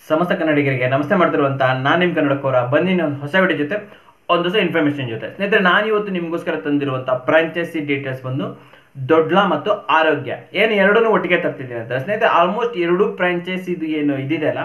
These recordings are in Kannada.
ಸಮಸ್ತ ಕನ್ನಡಿಗರಿಗೆ ನಮಸ್ತೆ ಮಾಡ್ತಿರುವಂತ ನಾನು ನಿಮ್ಮ ಕನ್ನಡಕೋರ ಬನ್ನಿ ಒಂದು ಹೊಸ ವಿಡಿಯೋ ಜೊತೆ ಒಂದು ಹೊಸ ಇನ್ಫಾರ್ಮೇಶನ್ ಜೊತೆ ಸ್ನೇಹಿತರೆ ನಾನು ಇವತ್ತು ನಿಮಗೋಸ್ಕರ ತಂದಿರುವಂತ ಫ್ರಾಂಚೈಸಿ ಡೀಟೇಲ್ಸ್ ಬಂದು ದೊಡ್ಲ ಮತ್ತು ಆರೋಗ್ಯ ಏನು ಎರಡನ್ನೂ ಒಟ್ಟಿಗೆ ತರ್ತಿದ್ದೀನಿ ಅಂತ ಸ್ನೇಹಿತರೆ ಆಲ್ಮೋಸ್ಟ್ ಎರಡು ಫ್ರಾಂಚೈಸಿ ಇದು ಏನು ಇದಿದೆಯಲ್ಲ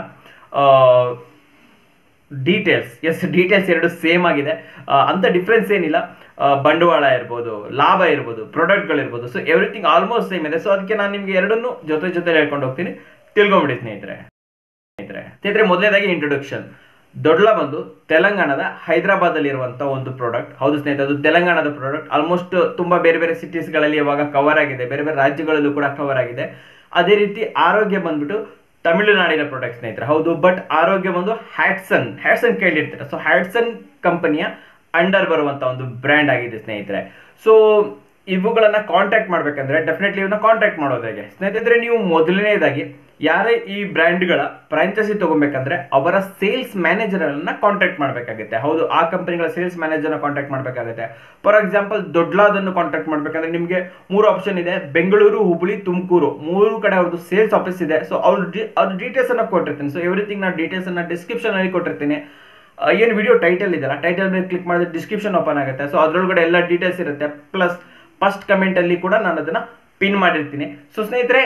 ಡೀಟೇಲ್ಸ್ ಎಸ್ ಡೀಟೇಲ್ಸ್ ಎರಡು ಸೇಮ್ ಆಗಿದೆ ಆ, ಅಂತ ಡಿಫ್ರೆನ್ಸ್ ಏನಿಲ್ಲ ಆ, ಬಂಡವಾಳ ಇರ್ಬೋದು ಲಾಭ ಇರ್ಬೋದು ಪ್ರಾಡಕ್ಟ್ಗಳಿರ್ಬೋದು ಸೊ ಎವ್ರಿಥಿಂಗ್ ಆಲ್ಮೋಸ್ಟ್ ಸೇಮ್ ಇದೆ ಸೊ ಅದಕ್ಕೆ ನಾನು ನಿಮಗೆ ಎರಡನ್ನೂ ಜೊತೆ ಜೊತೆ ಹೇಳ್ಕೊಂಡು ಹೋಗ್ತೀನಿ ತಿಳ್ಕೊಂಬಿಡಿ ಸ್ನೇಹಿತರೆ ಸ್ನೇಹಿತರೆ ಸ್ನೇಹಿತರೆ ಮೊದಲನೇದಾಗಿ ಇಂಟ್ರೊಡಕ್ಷನ್ ದೊಡ್ಲ ಬಂದು ತೆಲಂಗಾಣದ ಹೈದರಾಬಾದ್ ಅಲ್ಲಿ ಇರುವಂತ ಒಂದು ಪ್ರಾಡಕ್ಟ್ ಹೌದು ಸ್ನೇಹಿತರೆ ಅದು ತೆಲಂಗಾಣದ ಪ್ರಾಡಕ್ಟ್ ಆಲ್ಮೋಸ್ಟ್ ತುಂಬಾ ಬೇರೆ ಬೇರೆ cities ಗಳಲ್ಲಿ ಇವಾಗ ಕವರ್ ಆಗಿದೆ ಬೇರೆ ಬೇರೆ ರಾಜ್ಯಗಳಲ್ಲೂ ಕೂಡ ಕವರ್ ಆಗಿದೆ ಅದೇ ರೀತಿ ಆರೋಗ್ಯ ಬಂದ್ಬಿಟ್ಟು ತಮಿಳುನಾಡಿನ ಪ್ರಾಡಕ್ಟ್ ಸ್ನೇಹಿತರೆ ಹೌದು ಬಟ್ ಆರೋಗ್ಯ ಬಂದು ಹ್ಯಾಟ್ಸನ್ ಹ್ಯಾಟ್ಸನ್ ಕೇಳಿರ್ತೀರ ಸೊ ಹ್ಯಾಟ್ಸನ್ ಕಂಪನಿಯ ಅಂಡರ್ ಬರುವಂತ ಒಂದು ಬ್ರ್ಯಾಂಡ್ ಆಗಿದೆ ಸ್ನೇಹಿತರೆ ಸೊ ಇವುಗಳನ್ನ ಕಾಂಟ್ಯಾಕ್ಟ್ ಮಾಡ್ಬೇಕಂದ್ರೆ ಡೆಫಿನೆಟ್ಲಿ ಇವನ್ನ ಕಾಂಟ್ಯಾಕ್ಟ್ ಮಾಡೋದು ಹೇಗೆ ಸ್ನೇಹಿತರೆ ನೀವು ಮೊದಲನೇದಾಗಿ ಯಾರೇ ಈ ಬ್ರ್ಯಾಂಡ್ಗಳ ಫ್ರಾಂಚೈಸಿ ತಗೊಬೇಕಂದ್ರೆ ಅವರ ಸೇಲ್ಸ್ ಮ್ಯಾನೇಜರ್ಗಳನ್ನ ಕಾಂಟ್ಯಾಕ್ಟ್ ಮಾಡಬೇಕಾಗುತ್ತೆ ಹೌದು ಆ ಕಂಪನಿಗಳ ಸೇಲ್ಸ್ ಮ್ಯಾನೇಜರ್ನ ಕಾಂಟ್ಯಾಕ್ಟ್ ಮಾಡಬೇಕಾಗುತ್ತೆ ಫಾರ್ ಎಕ್ಸಾಂಪಲ್ ದೊಡ್ಡಲಾದನ್ನು ಕಾಂಟ್ಯಾಕ್ಟ್ ಮಾಡಬೇಕಂದ್ರೆ ನಿಮಗೆ ಮೂರು ಆಪ್ಷನ್ ಇದೆ ಬೆಂಗಳೂರು ಹುಬ್ಬಳ್ಳಿ ತುಮಕೂರು ಮೂರು ಕಡೆ ಅವ್ರದ್ದು ಸೇಲ್ಸ್ ಆಫೀಸ್ ಇದೆ ಸೊ ಅವ್ರ ಅವ್ರ ಡೀಟೇಲ್ಸ್ ಅನ್ನ ಕೊಟ್ಟಿರ್ತೀನಿ ಸೊ ಎವ್ರಿಥಿಂಗ್ ನಾನು ಡೀಟೇಲ್ಸ್ ಅನ್ನ ಡಿಸ್ಕ್ರಿಪ್ಷನ್ ಅಲ್ಲಿ ಕೊಟ್ಟಿರ್ತೀನಿ ಆ, ಏನು ವಿಡಿಯೋ ಟೈಟಲ್ ಇದೆಯಲ್ಲ ಟೈಟಲ್ ಮೇಲೆ ಕ್ಲಿಕ್ ಮಾಡಿದ್ರೆ ಡಿಸ್ಕ್ರಿಪ್ಷನ್ ಓಪನ್ ಆಗುತ್ತೆ ಸೊ ಅದರೊಳಗಡೆ ಎಲ್ಲ ಡೀಟೇಲ್ಸ್ ಇರುತ್ತೆ ಪ್ಲಸ್ ಫಸ್ಟ್ ಕಮೆಂಟ್ ಅಲ್ಲಿ ಕೂಡ ನಾನು ಅದನ್ನ ಪಿನ್ ಮಾಡಿರ್ತೀನಿ ಸೊ ಸ್ನೇಹಿತರೆ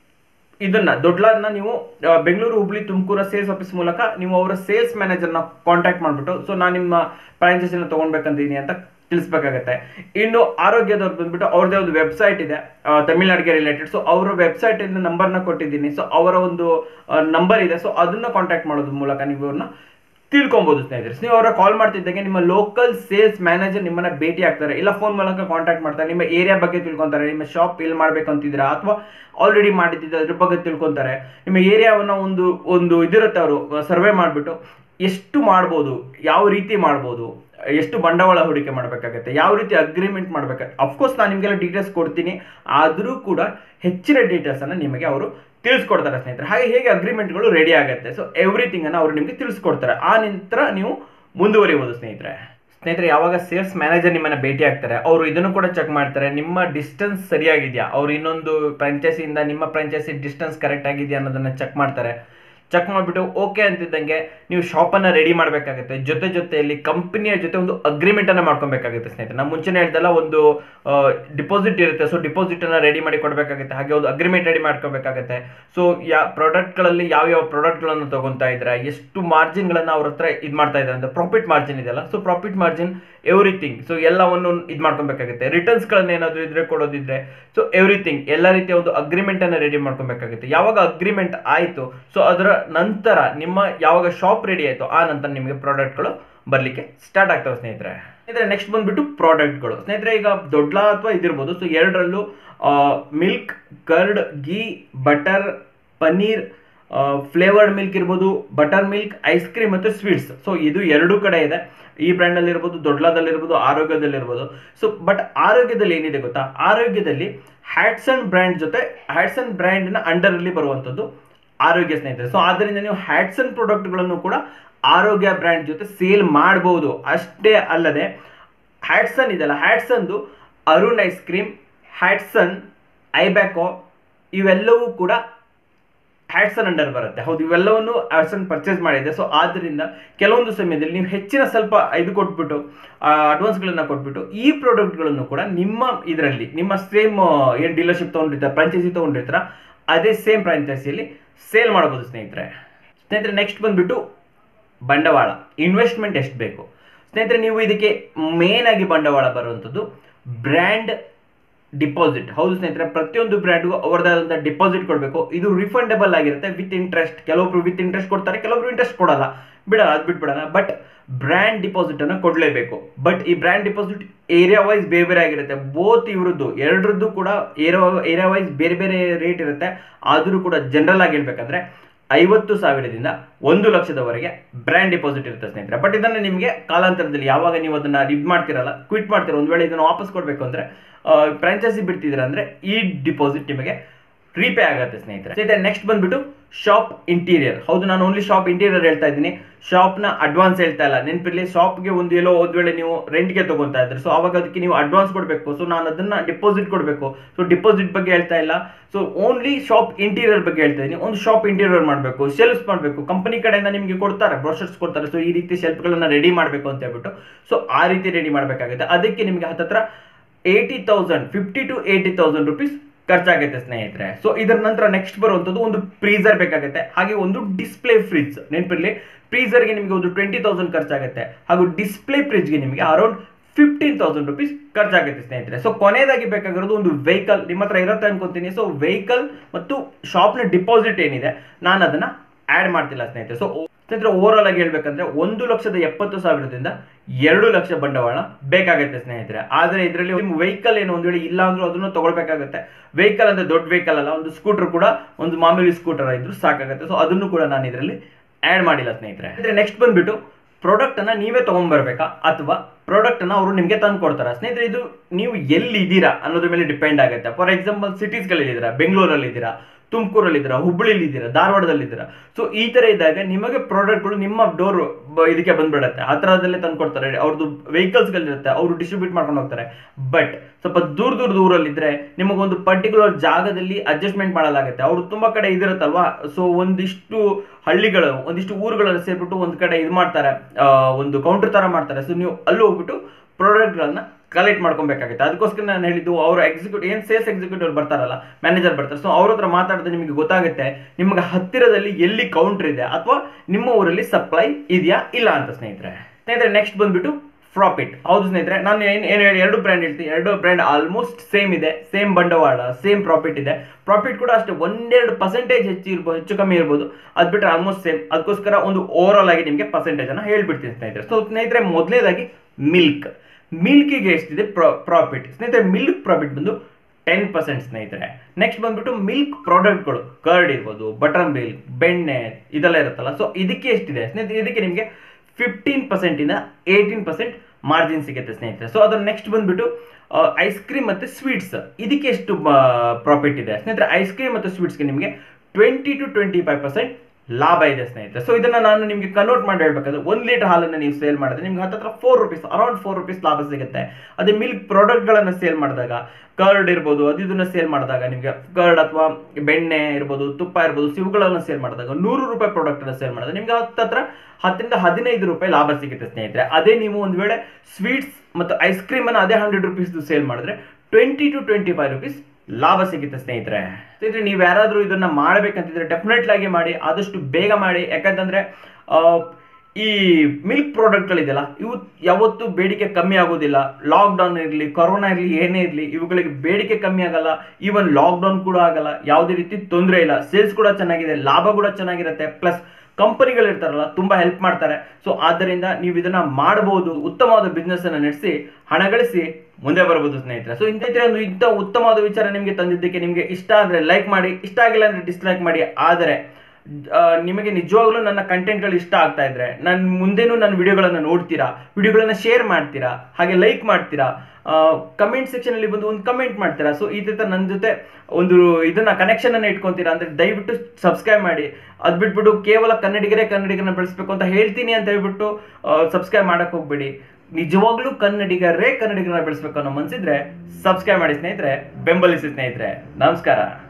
ಇದನ್ನ ದೊಡ್ಡಲನ್ನ ನೀವು ಆ, ಬೆಂಗಳೂರು ಹುಬ್ಳಿ ತುಮಕೂರು ಸೇಲ್ಸ್ ಆಫೀಸ್ ಮೂಲಕ ನೀವು ಅವರ ಸೇಲ್ಸ್ ಮ್ಯಾನೇಜರ್ನ ಕಾಂಟ್ಯಾಕ್ಟ್ ಮಾಡಿಬಿಟ್ಟು ಸೊ ನಾನು ನಿಮ್ಮ ಫ್ರಾಂಚೈಸಿನ ತೊಗೊಳ್ಬೇಕಂತೀನಿ ಅಂತ ತಿಳಿಸ್ಬೇಕಾಗತ್ತೆ ಇನ್ನು ಆರೋಗ್ಯದವ್ರು ಬಂದ್ಬಿಟ್ಟು ಅವ್ರದ್ದೇ ಒಂದು ವೆಬ್ಸೈಟ್ ಇದೆ ಆ, ತಮಿಳ್ನಾಡಿಗೆ ರಿಲೇಟೆಡ್ ಸೊ ಅವರ ವೆಬ್ಸೈಟ್ ನಂಬರ್ನ ಕೊಟ್ಟಿದ್ದೀನಿ ಸೊ ಅವರ ಒಂದು ನಂಬರ್ ಇದೆ ಸೊ ಅದನ್ನ ಕಾಂಟ್ಯಾಕ್ಟ್ ಮಾಡೋದ್ರ ಮೂಲಕ ನೀವು ಅವ್ರನ್ನ ತಿಳ್ಕೊಬಹುದು ಸ್ನೇಹಿತರೆ ನೀವು ಅವರ ಕಾಲ್ ಮಾಡ್ತಿದ್ದಂಗೆ ನಿಮ್ಮ ಲೋಕಲ್ ಸೇಲ್ಸ್ ಮ್ಯಾನೇಜರ್ ನಿಮ್ಮನ್ನ ಭೇಟಿ ಆಗ್ತಾರೆ ಇಲ್ಲ ಫೋನ್ ಮೂಲಕ ಕಾಂಟ್ಯಾಕ್ಟ್ ಮಾಡ್ತಾರೆ ನಿಮ್ಮ ಏರಿಯಾ ಬಗ್ಗೆ ತಿಳ್ಕೊಂತಾರೆ ನಿಮ್ಮ ಶಾಪ್ ಎಲ್ಲಿ ಮಾಡ್ಬೇಕು ಅಂತಿದ್ದೀರಾ ಅಥವಾ ಆಲ್ರೆಡಿ ಮಾಡಿದ್ದಿದ್ರೆ ಅದ್ರ ಬಗ್ಗೆ ತಿಳ್ಕೊಂತಾರೆ ನಿಮ್ಮ ಏರಿಯಾವನ್ನ ಒಂದು ಒಂದು ಇದಿರುತ್ತೆ ಅವರು ಸರ್ವೆ ಮಾಡಿಬಿಟ್ಟು ಎಷ್ಟು ಮಾಡ್ಬೋದು ಯಾವ ರೀತಿ ಮಾಡ್ಬೋದು ಎಷ್ಟು ಬಂಡವಾಳ ಹೂಡಿಕೆ ಮಾಡಬೇಕಾಗತ್ತೆ ಯಾವ ರೀತಿ ಅಗ್ರಿಮೆಂಟ್ ಮಾಡಬೇಕಾಗುತ್ತೆ ಅಫ್ಕೋರ್ಸ್ ನಾನು ನಿಮಗೆಲ್ಲ ಡೀಟೇಲ್ಸ್ ಕೊಡ್ತೀನಿ ಆದರೂ ಕೂಡ ಹೆಚ್ಚಿನ ಡೀಟೇಲ್ಸ್ ಅನ್ನ ನಿಮಗೆ ಅವರು ತಿಳಿಸ್ಕೊಡ್ತಾರೆ ಸ್ನೇಹಿತರೆ ಹಾಗೆ ಹೇಗೆ ಅಗ್ರಿಮೆಂಟ್ಗಳು ರೆಡಿ ಆಗುತ್ತೆ ಸೊ ಎವ್ರಿಥಿಂಗ್ ಅನ್ನ ಅವರು ನಿಮಗೆ ತಿಳಿಸ್ಕೊಡ್ತಾರೆ ಆ ನಂತರ ನೀವು ಮುಂದುವರಿಬಹುದು ಸ್ನೇಹಿತರೆ ಸ್ನೇಹಿತರೆ ಯಾವಾಗ ಸೇಲ್ಸ್ ಮ್ಯಾನೇಜರ್ ನಿಮ್ಮನ್ನ ಭೇಟಿ ಆಗ್ತಾರೆ ಅವರು ಇದನ್ನು ಕೂಡ ಚೆಕ್ ಮಾಡ್ತಾರೆ ನಿಮ್ಮ ಡಿಸ್ಟೆನ್ಸ್ ಸರಿಯಾಗಿದೆಯಾ ಅವ್ರು ಇನ್ನೊಂದು ಫ್ರಾಂಚೈಸಿಯಿಂದ ನಿಮ್ಮ ಫ್ರಾಂಚೈಸಿ ಡಿಸ್ಟೆನ್ಸ್ ಕರೆಕ್ಟ್ ಆಗಿದೆಯಾ ಅನ್ನೋದನ್ನ ಚೆಕ್ ಮಾಡ್ತಾರೆ ಚೆಕ್ ಮಾಡಿಬಿಟ್ಟು ಓಕೆ ಅಂತಿದ್ದಂಗೆ ನೀವು ಶಾಪನ್ನು ರೆಡಿ ಮಾಡಬೇಕಾಗುತ್ತೆ ಜೊತೆ ಜೊತೆಯಲ್ಲಿ ಕಂಪನಿಯ ಜೊತೆ ಒಂದು ಅಗ್ರಿಮೆಂಟನ್ನು ಮಾಡ್ಕೊಬೇಕಾಗುತ್ತೆ ಸ್ನೇಹಿತರೆ ನಾನು ಮುಂಚೆನೇ ಹೇಳ್ದಲ್ಲ ಒಂದು ಡಿಪಾಸಿಟ್ ಇರುತ್ತೆ ಸೊ ಡಿಪಾಸಿಟನ್ನು ರೆಡಿ ಮಾಡಿ ಕೊಡಬೇಕಾಗುತ್ತೆ ಹಾಗೆ ಒಂದು ಅಗ್ರಿಮೆಂಟ್ ರೆಡಿ ಮಾಡ್ಕೋಬೇಕಾಗುತ್ತೆ ಸೊ ಯಾ ಪ್ರಾಡಕ್ಟ್ಗಳಲ್ಲಿ ಯಾವ್ಯಾವ ಪ್ರಾಡಕ್ಟ್ಗಳನ್ನು ತಗೊತಾ ಇದ್ದಾರೆ ಎಷ್ಟು ಮಾರ್ಜಿನ್ಗಳನ್ನು ಅವ್ರ ಹತ್ರ ಇದು ಮಾಡ್ತಾ ಇದ್ದಾರೆ ಅಂತ ಪ್ರಾಫಿಟ್ ಮಾರ್ಜಿನ್ ಇದೆಯಲ್ಲ so profit margin everything so ಎಲ್ಲವನ್ನು ಇದು ಮಾಡ್ಕೊಬೇಕಾಗುತ್ತೆ ರಿಟರ್ನ್ಸ್ಗಳನ್ನ ಏನಾದರೂ ಇದ್ರೆ ಕೊಡೋದಿದ್ರೆ ಸೊ ಎವ್ರಿಥಿಂಗ್ ಎಲ್ಲ ರೀತಿಯ ಒಂದು ಅಗ್ರಿಮೆಂಟ್ ಅನ್ನ ರೆಡಿ ಮಾಡ್ಕೊಬೇಕಾಗುತ್ತೆ ಯಾವಾಗ ಅಗ್ರಿಮೆಂಟ್ ಆಯಿತು ಸೊ ಅದರ ನಂತರ ನಿಮ್ಮ ಯಾವಾಗ ಶಾಪ್ ರೆಡಿ ಆಯಿತು ಆ ನಂತರ ನಿಮಗೆ ಪ್ರಾಡಕ್ಟ್ಗಳು ಬರಲಿಕ್ಕೆ ಸ್ಟಾರ್ಟ್ ಆಗ್ತವೆ ಸ್ನೇಹಿತರೆ ಸ್ನೇಹಿತರೆ ನೆಕ್ಸ್ಟ್ ಬಂದ್ಬಿಟ್ಟು ಪ್ರಾಡಕ್ಟ್ಗಳು ಸ್ನೇಹಿತರೆ ಈಗ ದೊಡ್ಡ ಅಥವಾ ಇದಿರ್ಬೋದು ಸೊ ಎರಡರಲ್ಲೂ milk curd ghee butter paneer flavoured milk ಇರ್ಬೋದು ಬಟರ್ ಮಿಲ್ಕ್ ಐಸ್ ಕ್ರೀಮ್ ಮತ್ತು ಸ್ವೀಟ್ಸ್ ಸೊ ಇದು ಎರಡು ಕಡೆ ಇದೆ ಈ ಬ್ರ್ಯಾಂಡಲ್ಲಿ ಇರ್ಬೋದು ದೊಡ್ಡದಲ್ಲಿರ್ಬೋದು ಆರೋಗ್ಯದಲ್ಲಿರ್ಬೋದು ಸೊ ಬಟ್ ಆರೋಗ್ಯದಲ್ಲಿ ಏನಿದೆ ಗೊತ್ತಾ ಆರೋಗ್ಯದಲ್ಲಿ ಹ್ಯಾಟ್ಸನ್ ಬ್ರ್ಯಾಂಡ್ ಜೊತೆ ಹ್ಯಾಟ್ಸನ್ ಬ್ರ್ಯಾಂಡ್ನ ಅಂಡರಲ್ಲಿ ಬರುವಂಥದ್ದು ಆರೋಗ್ಯ ಸ್ನೇಹಿತರೆ ಸೊ ಆದ್ದರಿಂದ ನೀವು ಹ್ಯಾಟ್ಸನ್ ಪ್ರಾಡಕ್ಟ್ಗಳನ್ನು ಕೂಡ ಆರೋಗ್ಯ ಬ್ರ್ಯಾಂಡ್ ಜೊತೆ ಸೇಲ್ ಮಾಡಬಹುದು ಅಷ್ಟೇ ಅಲ್ಲದೆ ಹ್ಯಾಟ್ಸನ್ ಇದೆಲ್ಲ ಹ್ಯಾಟ್ಸನ್ದು ಅರುಣ್ ಐಸ್ ಕ್ರೀಮ್ ಹ್ಯಾಟ್ಸನ್ ಐಬ್ಯಾಕೋ ಇವೆಲ್ಲವೂ ಕೂಡ ಹ್ಯಾಟ್ಸನ್ ಅಂಡರ್ ಬರುತ್ತೆ ಹೌದು ಇವೆಲ್ಲವನ್ನು ಹ್ಯಾಟ್ಸನ್ ಪರ್ಚೇಸ್ ಮಾಡಿದೆ ಸೊ ಆದ್ದರಿಂದ ಕೆಲವೊಂದು ಸಮಯದಲ್ಲಿ ನೀವು ಹೆಚ್ಚಿನ ಸ್ವಲ್ಪ ಇದು ಕೊಟ್ಬಿಟ್ಟು ಅಡ್ವಾನ್ಸ್ಗಳನ್ನು ಕೊಟ್ಬಿಟ್ಟು ಈ ಪ್ರಾಡಕ್ಟ್ಗಳನ್ನು ಕೂಡ ನಿಮ್ಮ ಇದರಲ್ಲಿ ನಿಮ್ಮ ಸೇಮ್ ಏನು ಡೀಲರ್ಶಿಪ್ ತೊಗೊಂಡಿರ್ತಾರೆ ಫ್ರಾಂಚೈಸಿ ತೊಗೊಂಡಿರ್ತಾರ ಅದೇ ಸೇಮ್ ಫ್ರಾಂಚೈಸಿಯಲ್ಲಿ ಸೇಲ್ ಮಾಡ್ಬೋದು ಸ್ನೇಹಿತರೆ ಸ್ನೇಹಿತರೆ ನೆಕ್ಸ್ಟ್ ಬಂದ್ಬಿಟ್ಟು ಬಂಡವಾಳ ಇನ್ವೆಸ್ಟ್ಮೆಂಟ್ ಎಷ್ಟು ಬೇಕು ಸ್ನೇಹಿತರೆ ನೀವು ಇದಕ್ಕೆ ಮೇನ್ ಆಗಿ ಬಂಡವಾಳ ಬರುವಂಥದ್ದು ಬ್ರ್ಯಾಂಡ್ ಡಿಪಾಸಿಟ್ ಹೌದು ಸ್ನೇಹಿತರೆ ಪ್ರತಿಯೊಂದು ಬ್ರ್ಯಾಂಡ್ಗೂ ಅವರದಾದಂಥ ಡಿಪಾಸಿಟ್ ಕೊಡಬೇಕು ಇದು ರಿಫಂಡಬಲ್ ಆಗಿರುತ್ತೆ ವಿತ್ ಇಂಟ್ರೆಸ್ಟ್ ಕೆಲವೊಬ್ರು ವಿತ್ ಇಂಟ್ರೆಸ್ಟ್ ಕೊಡ್ತಾರೆ ಕೆಲವೊಬ್ರು ಇಂಟ್ರೆಸ್ಟ್ ಕೊಡಲ್ಲ ಬಿಡಲ್ಲ ಅದು ಬಿಟ್ಬಿಡಲ್ಲ ಬಟ್ ಬ್ರ್ಯಾಂಡ್ ಡಿಪಾಸಿಟ್ ಅನ್ನು ಕೊಡಲೇಬೇಕು ಬಟ್ ಈ ಬ್ರ್ಯಾಂಡ್ ಡಿಪಾಸಿಟ್ ಏರಿಯಾ ವೈಸ್ ಬೇರೆ ಬೇರೆ ಆಗಿರುತ್ತೆ ಬೋತ್ ಇವ್ರದ್ದು ಎರಡರದ್ದು ಕೂಡ ಏರಿಯಾ ಏರಿಯಾ ವೈಸ್ ಬೇರೆ ಬೇರೆ ರೇಟ್ ಇರುತ್ತೆ ಆದರೂ ಕೂಡ ಜನರಲ್ ಆಗಿ ಹೇಳ್ಬೇಕಂದ್ರೆ ಐವತ್ತು ಸಾವಿರದಿಂದ ಒಂದು ಲಕ್ಷದವರೆಗೆ ಬ್ರ್ಯಾಂಡ್ ಡಿಪಾಸಿಟ್ ಇರುತ್ತೆ ಸ್ನೇಹಿತರೆ ಬಟ್ ಇದನ್ನು ನಿಮಗೆ ಕಾಲಾಂತರದಲ್ಲಿ ಯಾವಾಗ ನೀವು ಅದನ್ನ ಇದು ಮಾಡ್ತಿರಲ್ಲ ಕ್ವಿಟ್ ಮಾಡ್ತೀರ ಒಂದು ವೇಳೆ ಇದನ್ನು ವಾಪಸ್ ಕೊಡಬೇಕು ಅಂದರೆ ಫ್ರಾಂಚೈಸಿ ಬಿಡ್ತಿದ್ದೀರ ಅಂದರೆ ಈ ಡಿಪಾಸಿಟ್ ನಿಮಗೆ ರೀಪೇ ಆಗುತ್ತೆ ಸ್ನೇಹಿತರೆ ಸ್ನೇಹಿತರೆ ನೆಕ್ಸ್ಟ್ ಬಂದ್ಬಿಟ್ಟು ಶಾಪ್ ಇಂಟೀರಿಯರ್ ಹೌದು ನಾನು ಓನ್ಲಿ ಶಾಪ್ ಇಂಟೀರಿಯರ್ ಹೇಳ್ತಾ ಇದ್ದೀನಿ ಶಾಪ್ನ ಅಡ್ವಾನ್ಸ್ ಹೇಳ್ತಾ ಇಲ್ಲ ನೆನಪಿರ್ಲಿ ಶಾಪ್ಗೆ ಒಂದು ಎಲ್ಲೋ ಹೋದ ವೇಳೆ ನೀವು ರೆಂಟ್ಗೆ ತಗೊಂತಾ ಇದ್ರೆ ಸೊ ಅವಾಗ ಅದಕ್ಕೆ ನೀವು ಅಡ್ವಾನ್ಸ್ ಕೊಡಬೇಕು ಸೊ ನಾನು ಅದನ್ನ ಡಿಪಾಸಿಟ್ ಕೊಡಬೇಕು ಸೊ ಡಿಪಾಸಿಟ್ ಬಗ್ಗೆ ಹೇಳ್ತಾ ಇಲ್ಲ ಸೊ ಓನ್ಲಿ ಶಾಪ್ ಇಂಟೀರಿಯರ್ ಬಗ್ಗೆ ಹೇಳ್ತಾ ಇದ್ದೀನಿ ಒಂದು ಶಾಪ್ ಇಂಟೀರಿಯರ್ ಮಾಡಬೇಕು ಶೆಲ್ಫ್ಸ್ ಮಾಡಬೇಕು ಕಂಪನಿ ಕಡೆಯಿಂದ ನಿಮಗೆ ಕೊಡ್ತಾರೆ ಬ್ರೋಷರ್ಸ್ ಕೊಡ್ತಾರೆ ಸೊ ಈ ರೀತಿ ಶೆಲ್ಫ್ಗಳನ್ನ ರೆಡಿ ಮಾಡಬೇಕು ಅಂತ ಹೇಳ್ಬಿಟ್ಟು ಸೊ ಆ ರೀತಿ ರೆಡಿ ಮಾಡಬೇಕಾಗುತ್ತೆ ಅದಕ್ಕೆ ನಿಮಗೆ ಹತ್ತತ್ರ eighty thousand fifty to eighty thousand rupees ಖರ್ಚಾಗುತ್ತೆ ಸ್ನೇಹಿತರೆ ಸೊ ಇದರ ನಂತರ ನೆಕ್ಸ್ಟ್ ಬರುವಂಥದ್ದು ಒಂದು ಫ್ರೀಸರ್ ಬೇಕಾಗುತ್ತೆ ಹಾಗೆ ಒಂದು ಡಿಸ್ಪ್ಲೇ ಫ್ರಿಜ್ ನೆನಪಿರಲಿ ಫ್ರೀಸರ್ಗೆ ನಿಮಗೆ ಒಂದು ಟ್ವೆಂಟಿ ತೌಸಂಡ್ ಖರ್ಚಾಗುತ್ತೆ ಹಾಗೂ ಡಿಸ್ಪ್ಲೇ ಫ್ರಿಜ್ಗೆ ನಿಮಗೆ ಅರೌಂಡ್ ಫಿಫ್ಟೀನ್ ತೌಸಂಡ್ ರುಪೀಸ್ ಖರ್ಚಾಗುತ್ತೆ ಸ್ನೇಹಿತರೆ ಸೊ ಕೊನೆಯದಾಗಿ ಬೇಕಾಗಿರೋದು ಒಂದು ವೆಹಿಕಲ್ ನಿಮ್ಮ ಹತ್ರ ಇರುತ್ತೆ ಅನ್ಕೊಂತೀನಿ ಸೊ ವೆಹಿಕಲ್ ಮತ್ತು ಶಾಪ್ನ ಡಿಪಾಸಿಟ್ ಏನಿದೆ ನಾನು ಅದನ್ನ ಆ್ಯಡ್ ಮಾಡ್ತಿಲ್ಲ ಸ್ನೇಹಿತರೆ ಸೊ ಸ್ನೇಹಿತರೆ ಓವರ್ ಆಗಿ ಹೇಳ್ಬೇಕಂದ್ರೆ ಒಂದು ಲಕ್ಷದ ಎಪ್ಪತ್ತು ಸಾವಿರದಿಂದ ಎರಡು ಲಕ್ಷ ಬಂಡವಾಳ ಬೇಕಾಗುತ್ತೆ ಸ್ನೇಹಿತರೆ ಆದರೆ ಇದರಲ್ಲಿ ನಿಮ್ಮ ವೆಹಿಕಲ್ ಏನು ಒಂದು ವೇಳೆ ಇಲ್ಲ ಅಂದ್ರೂ ಅದನ್ನು ತಗೊಳ್ಬೇಕಾಗುತ್ತೆ ವೆಹಿಕಲ್ ಅಂದ್ರೆ ದೊಡ್ಡ ವೆಹಿಕಲ್ ಅಲ್ಲ ಒಂದು ಸ್ಕೂಟರ್ ಕೂಡ ಒಂದು ಮಾಮೂಲಿ ಸ್ಕೂಟರ್ ಇದ್ರೂ ಸಾಕಾಗುತ್ತೆ ಸೊ ಅದನ್ನು ಕೂಡ ನಾನು ಇದರಲ್ಲಿ ಆ್ಯಡ್ ಮಾಡಿಲ್ಲ ಸ್ನೇಹಿತರೆ ಅಂದರೆ ನೆಕ್ಸ್ಟ್ ಬಂದ್ಬಿಟ್ಟು ಪ್ರಾಡಕ್ಟ್ ಅನ್ನ ನೀವೇ ತಗೊಂಡ್ಬರ್ಬೇಕಾ ಅಥವಾ ಪ್ರಾಡಕ್ಟ್ ಅನ್ನ ಅವರು ನಿಮಗೆ ತಂದು ಕೊಡ್ತಾರ ಸ್ನೇಹಿತರೆ ಇದು ನೀವು ಎಲ್ಲಿ ಇದ್ದೀರಾ ಅನ್ನೋದ್ರ ಮೇಲೆ ಡಿಪೆಂಡ್ ಆಗುತ್ತೆ ಫಾರ್ ಎಕ್ಸಾಂಪಲ್ ಸಿಟೀಸ್ಗಳಲ್ಲಿ ಇದ್ದೀರಾ ಬೆಂಗಳೂರಲ್ಲಿ ಇದ್ದೀರಾ ತುಮಕೂರಲ್ಲಿ ಇದ್ದೀರಾ ಹುಬ್ಬಳ್ಳಿಲಿ ಇದ್ದೀರಾ ಧಾರವಾಡದಲ್ಲಿ ಇದ್ದೀರಾ ಸೊ ಈ ತರ ಇದ್ದಾಗ ನಿಮಗೆ ಪ್ರಾಡಕ್ಟ್ಗಳು ನಿಮ್ಮ ಡೋರ್ ಇದಕ್ಕೆ ಬಂದ್ಬಿಡುತ್ತೆ ಆ ಥರದಲ್ಲೇ ತಂದು ಕೊಡ್ತಾರೆ ಅವ್ರದ್ದು ವೆಹಿಕಲ್ಸ್ಗಳಿರುತ್ತೆ ಅವರು ಡಿಸ್ಟ್ರಿಬ್ಯೂಟ್ ಮಾಡ್ಕೊಂಡು ಹೋಗ್ತಾರೆ ಬಟ್ ಸ್ವಲ್ಪ ದೂರ ದೂರ ದೂರಲ್ಲಿದ್ದರೆ ನಿಮಗೊಂದು ಪರ್ಟಿಕ್ಯುಲರ್ ಜಾಗದಲ್ಲಿ ಅಡ್ಜಸ್ಟ್ಮೆಂಟ್ ಮಾಡಲಾಗುತ್ತೆ ಅವರು ತುಂಬ ಕಡೆ ಇದಿರುತ್ತಲ್ವಾ ಸೊ ಒಂದಿಷ್ಟು ಹಳ್ಳಿಗಳು ಒಂದಿಷ್ಟು ಊರುಗಳನ್ನು ಸೇರ್ಬಿಟ್ಟು ಒಂದು ಕಡೆ ಇದು ಮಾಡ್ತಾರೆ ಆ, ಒಂದು ಕೌಂಟರ್ ಥರ ಮಾಡ್ತಾರೆ ಸೊ ನೀವು ಅಲ್ಲಿ ಹೋಗ್ಬಿಟ್ಟು ಪ್ರಾಡಕ್ಟ್ಗಳನ್ನ ಕಲೆಕ್ಟ್ ಮಾಡ್ಕೊಬೇಕಾಗುತ್ತೆ ಅದಕ್ಕೋಸ್ಕರ ನಾನು ಹೇಳಿದ್ದು ಅವರು ಎಕ್ಸಿಕ್ಯೂಟಿವ್ ಏನು ಸೇಲ್ಸ್ ಎಕ್ಸಿಕ್ಯೂಟಿವ್ ಬರ್ತಾರಲ್ಲ ಮ್ಯಾನೇಜರ್ ಬರ್ತಾರೆ ಸೊ ಅವ್ರ ಹತ್ರ ಮಾತಾಡಿದ್ರೆ ನಿಮಗೆ ಗೊತ್ತಾಗುತ್ತೆ ನಿಮಗೆ ಹತ್ತಿರದಲ್ಲಿ ಎಲ್ಲಿ ಕೌಂಟರ್ ಇದೆ ಅಥವಾ ನಿಮ್ಮ ಊರಲ್ಲಿ ಸಪ್ಲೈ ಇದೆಯಾ ಇಲ್ಲ ಅಂತ ಸ್ನೇಹಿತರೆ ಸ್ನೇಹಿತರೆ ನೆಕ್ಸ್ಟ್ ಬಂದ್ಬಿಟ್ಟು ಪ್ರಾಫಿಟ್ ಹೌದು ಸ್ನೇಹಿತರೆ ನಾನು ಏನು ಏನು ಹೇಳಿ ಎರಡು ಬ್ರ್ಯಾಂಡ್ ಹೇಳ್ತೀನಿ ಎರಡು ಬ್ರ್ಯಾಂಡ್ ಆಲ್ಮೋಸ್ಟ್ ಸೇಮ್ ಇದೆ ಸೇಮ್ ಬಂಡವಾಳ ಸೇಮ್ ಪ್ರಾಫಿಟ್ ಇದೆ ಪ್ರಾಫಿಟ್ ಕೂಡ ಅಷ್ಟೇ ಒಂದೆರಡು ಪರ್ಸೆಂಟೇಜ್ ಹೆಚ್ಚು ಇರ್ಬೋದು ಹೆಚ್ಚು ಕಮ್ಮಿ ಇರ್ಬೋದು ಅದು ಬಿಟ್ಟರೆ ಆಲ್ಮೋಸ್ಟ್ ಸೇಮ್ ಅದಕ್ಕೋಸ್ಕರ ಒಂದು ಓವರ್ ಆಲ್ ಆಗಿ ನಿಮಗೆ ಪರ್ಸೆಂಟೇಜ್ ಅನ್ನ ಹೇಳ್ಬಿಡ್ತೀನಿ ಸ್ನೇಹಿತರೆ ಸೊ ಸ್ನೇಹಿತರೆ ಮೊದಲನೇದಾಗಿ ಮಿಲ್ಕ್ ಮಿಲ್ಕಿಗೆ ಎಷ್ಟಿದೆ ಪ್ರಾಫಿಟ್ ಸ್ನೇಹಿತರೆ ಮಿಲ್ಕ್ ಪ್ರಾಫಿಟ್ ಬಂದು ಟೆನ್ ಪರ್ಸೆಂಟ್ ಸ್ನೇಹಿತರೆ ನೆಕ್ಸ್ಟ್ ಬಂದ್ಬಿಟ್ಟು ಮಿಲ್ಕ್ ಪ್ರಾಡಕ್ಟ್ಗಳು ಕರ್ಡ್ ಇರ್ಬೋದು ಬಟರ್ ಮಿಲ್ಕ್ ಬೆಣ್ಣೆ ಇದೆಲ್ಲ ಇರುತ್ತಲ್ಲ ಸೊ ಇದಕ್ಕೆ ಎಷ್ಟಿದೆ ಸ್ನೇಹಿತರೆ ಇದಕ್ಕೆ ನಿಮಗೆ ಫಿಫ್ಟೀನ್ ಪರ್ಸೆಂಟಿಂದ ಏಯ್ಟೀನ್ ಪರ್ಸೆಂಟ್ ಮಾರ್ಜಿನ್ ಸಿಗುತ್ತೆ ಸ್ನೇಹಿತರೆ ಸೊ ಅದರ ನೆಕ್ಸ್ಟ್ ಬಂದ್ಬಿಟ್ಟು ಐಸ್ ಕ್ರೀಮ್ ಮತ್ತು ಸ್ವೀಟ್ಸ್ ಇದಕ್ಕೆ ಎಷ್ಟು ಪ್ರಾಫಿಟ್ ಇದೆ ಸ್ನೇಹಿತರೆ ಐಸ್ ಕ್ರೀಮ್ ಮತ್ತು ಸ್ವೀಟ್ಸ್ಗೆ ನಿಮಗೆ twenty to twenty five percent ಲಾಭ ಇದೆ ಸ್ನೇಹಿತರೆ ಸೊ ಇದನ್ನ ನಾನು ನಿಮಗೆ ಕನ್ವರ್ಟ್ ಮಾಡಿ ಹೇಳ್ಬೇಕಾದ್ರೆ ಒಂದು ಲೀಟರ್ ಹಾಲನ್ನು ನೀವು ಸೇಲ್ ಮಾಡಿದ್ರೆ ನಿಮ್ಗೆ ಹತ್ತತ್ರ four rupees around four rupees ಲಾಭ ಸಿಗುತ್ತೆ ಅದೇ ಮಿಲ್ಕ್ ಪ್ರಾಡಕ್ಟ್ಗಳನ್ನು ಸೇಲ್ ಮಾಡಿದಾಗ ಕರ್ಡ್ ಇರ್ಬೋದು ಅದು ಇದನ್ನ ಸೇಲ್ ಮಾಡಿದಾಗ ನಿಮಗೆ ಕರ್ಡ್ ಅಥವಾ ಬೆಣ್ಣೆ ಇರ್ಬೋದು ತುಪ್ಪ ಇರ್ಬೋದು ಇವುಗಳನ್ನು ಸೇಲ್ ಮಾಡಿದಾಗ ನೂರು ರೂಪಾಯಿ ಪ್ರಾಡಕ್ಟ್ ಅನ್ನು ಸೇಲ್ ಮಾಡಿದ್ರೆ ನಿಮ್ಗೆ ಹತ್ತತ್ರ ಹತ್ತರಿಂದ ಹದಿನೈದು ರೂಪಾಯಿ ಲಾಭ ಸಿಗುತ್ತೆ ಸ್ನೇಹಿತರೆ ಅದೇ ನೀವು ಒಂದು ವೇಳೆ ಸ್ವೀಟ್ಸ್ ಮತ್ತು ಐಸ್ ಕ್ರೀಮ್ ಅನ್ನು ಅದೇ ಹಂಡ್ರೆಡ್ ರುಪೀಸ್ ಸೇಲ್ ಮಾಡಿದ್ರೆ twenty to twenty five rupees ಲಾಭ ಸಿಗುತ್ತೆ ಸ್ನೇಹಿತರೆ ಸ್ನೇಹಿತರೆ ನೀವು ಯಾರಾದರೂ ಇದನ್ನ ಮಾಡಬೇಕಂತಿದ್ರೆ ಡೆಫಿನೆಟ್ ಆಗಿ ಮಾಡಿ ಆದಷ್ಟು ಬೇಗ ಮಾಡಿ ಯಾಕಂತಂದ್ರೆ ಆ, ಈ ಮಿಲ್ಕ್ ಪ್ರಾಡಕ್ಟ್ಗಳಿದೆಯಲ್ಲ ಇವು ಯಾವತ್ತೂ ಬೇಡಿಕೆ ಕಮ್ಮಿ ಆಗೋದಿಲ್ಲ ಲಾಕ್ಡೌನ್ ಇರಲಿ ಕೊರೋನಾ ಇರಲಿ ಏನೇ ಇರಲಿ ಇವುಗಳಿಗೆ ಬೇಡಿಕೆ ಕಮ್ಮಿ ಆಗಲ್ಲ ಈವನ್ ಲಾಕ್ಡೌನ್ ಕೂಡ ಆಗಲ್ಲ ಯಾವುದೇ ರೀತಿ ತೊಂದರೆ ಇಲ್ಲ ಸೇಲ್ಸ್ ಕೂಡ ಚೆನ್ನಾಗಿದೆ ಲಾಭ ಕೂಡ ಚೆನ್ನಾಗಿರುತ್ತೆ ಪ್ಲಸ್ ಕಂಪನಿಗಳು ಇರ್ತಾರಲ್ಲ ತುಂಬಾ ಹೆಲ್ಪ್ ಮಾಡ್ತಾರೆ ಸೊ ಆದ್ದರಿಂದ ನೀವು ಇದನ್ನ ಮಾಡಬಹುದು ಉತ್ತಮವಾದ ಬಿಸ್ನೆಸ್ ಅನ್ನ ನಡೆಸಿ ಹಣ ಗಳಿಸಿ ಮುಂದೆ ಬರಬಹುದು ಸ್ನೇಹಿತರೆ ಸೊ ಇಂಥ ಒಂದು ಇಂಥ ಉತ್ತಮವಾದ ವಿಚಾರ ನಿಮಗೆ ತಂದಿದ್ದಕ್ಕೆ ನಿಮಗೆ ಇಷ್ಟ ಆದ್ರೆ ಲೈಕ್ ಮಾಡಿ ಇಷ್ಟ ಆಗಿಲ್ಲ ಅಂದ್ರೆ ಡಿಸ್ಲೈಕ್ ಮಾಡಿ ಆದರೆ ಆ, ನಿಮಗೆ ನಿಜವಾಗ್ಲೂ ನನ್ನ ಕಂಟೆಂಟ್ಗಳು ಇಷ್ಟ ಆಗ್ತಾ ಇದ್ರೆ ನಾನು ಮುಂದೆನೂ ನನ್ನ ವಿಡಿಯೋಗಳನ್ನು ನೋಡ್ತೀರಾ ವಿಡಿಯೋಗಳನ್ನ ಶೇರ್ ಮಾಡ್ತೀರಾ ಹಾಗೆ ಲೈಕ್ ಮಾಡ್ತೀರಾ ಕಮೆಂಟ್ ಸೆಕ್ಷನ್ ಅಲ್ಲಿ ಬಂದು ಒಂದು ಕಮೆಂಟ್ ಮಾಡ್ತೀರಾ ಸೊ ಈ ತರ ನನ್ನ ಜೊತೆ ಒಂದು ಇದನ್ನ ಕನೆಕ್ಷನ್ ಅನ್ನ ಇಟ್ಕೊಂತೀರಾ ಅಂದ್ರೆ ದಯವಿಟ್ಟು ಸಬ್ಸ್ಕ್ರೈಬ್ ಮಾಡಿ ಅದ್ ಬಿಟ್ಬಿಟ್ಟು ಕೇವಲ ಕನ್ನಡಿಗರೇ ಕನ್ನಡಿಗರನ್ನ ಬೆಳೆಸ್ಬೇಕು ಅಂತ ಹೇಳ್ತೀನಿ ಅಂತ ಹೇಳ್ಬಿಟ್ಟು ಸಬ್ಸ್ಕ್ರೈಬ್ ಮಾಡಕ್ ಹೋಗ್ಬೇಡಿ ನಿಜವಾಗ್ಲೂ ಕನ್ನಡಿಗರೇ ಕನ್ನಡಿಗರನ್ನ ಬೆಳೆಸ್ಬೇಕು ಅನ್ನೋ ಮನ್ಸಿದ್ರೆ ಸಬ್ಸ್ಕ್ರೈಬ್ ಮಾಡಿ ಸ್ನೇಹಿತರೆ ಬೆಂಬಲಿಸಿ ಸ್ನೇಹಿತರೆ ನಮಸ್ಕಾರ